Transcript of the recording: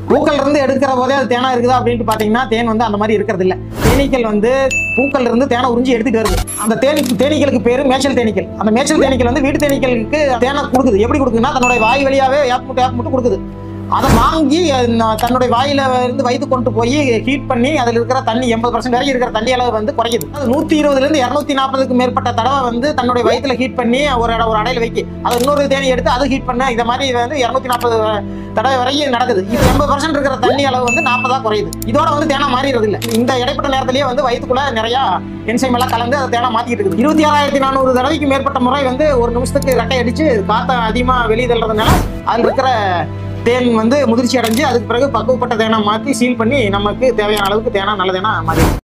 பூக்கள்ல இருந்து எடுக்கிற போதே அது தேனா இருக்குதா அப்படின்ட்டு பாத்தீங்கன்னா தேன் வந்து அந்த மாதிரி இருக்கிறது இல்ல தேனீக்கள் வந்து பூக்கள்ல இருந்து தேனை உறிஞ்சி எடுத்துட்டு வருது அந்த தேனி தேனீக்களுக்கு பேரு மேய்ச்சல் தேனீக்கள் அந்த மேய்ச்சல் தேனீக்கள் வந்து வீட்டு தேனீக்களுக்கு தேனை கொடுக்குது எப்படி கொடுக்குதுன்னா தன்னுடைய வாய் வழியாவே ஏப் முட்டு ஏப் முட்டு கொடுக்குது அதை வாங்கி அது ந- தன்னுடைய வாயில இருந்து வயிறு கொண்டு போய் ஹீட் பண்ணி அதில் இருக்கிற தண்ணி எண்பது பர்சன்ட் வரைக்கும் இருக்கிற தண்ணி அளவு வந்து குறையுது அது நூத்தி இருபதுல இருந்து இருநூத்தி நாற்பதுக்கு மேற்பட்ட தடவை வந்து தன்னுடைய வயிற்றுல ஹீட் பண்ணி ஒரு இட- ஒரு அடையில வைக்கி அது இன்னொரு தேனி எடுத்து அது ஹீட் பண்ண இதை மாதிரி வந்து இருநூத்தி நாற்பது தடவை வரைக்கும் நடக்குது இது எண்பது பர்சன்ட் இருக்கிற தண்ணி அளவு வந்து நாற்பதா குறையுது இதோட வந்து தேனா மாறிடுறது இல்ல இந்த இடைப்பட்ட நேரத்திலேயே வந்து வயிற்றுக்குள்ள நிறைய என்சைம் எல்லாம் கலந்து அதை தேனா மாத்திட்டு இருக்குது இருபத்தி ஆறாயிரத்தி நானூறு தடவைக்கு மேற்பட்ட முறை வந்து ஒரு நிமிஷத்துக்கு ரெட்டை அடிச்சு காத்த அதிகமா வெளியே தள்ளுறதுனால அதில் இருக்கிற தேன் வந்து முதிர்ச்சி அடைஞ்சு அதுக்கு பிறகு பக்குவப்பட்ட தேனை மாற்றி சீல் பண்ணி நமக்கு தேவையான அளவுக்கு தேனா நல்ல தேனா மாறி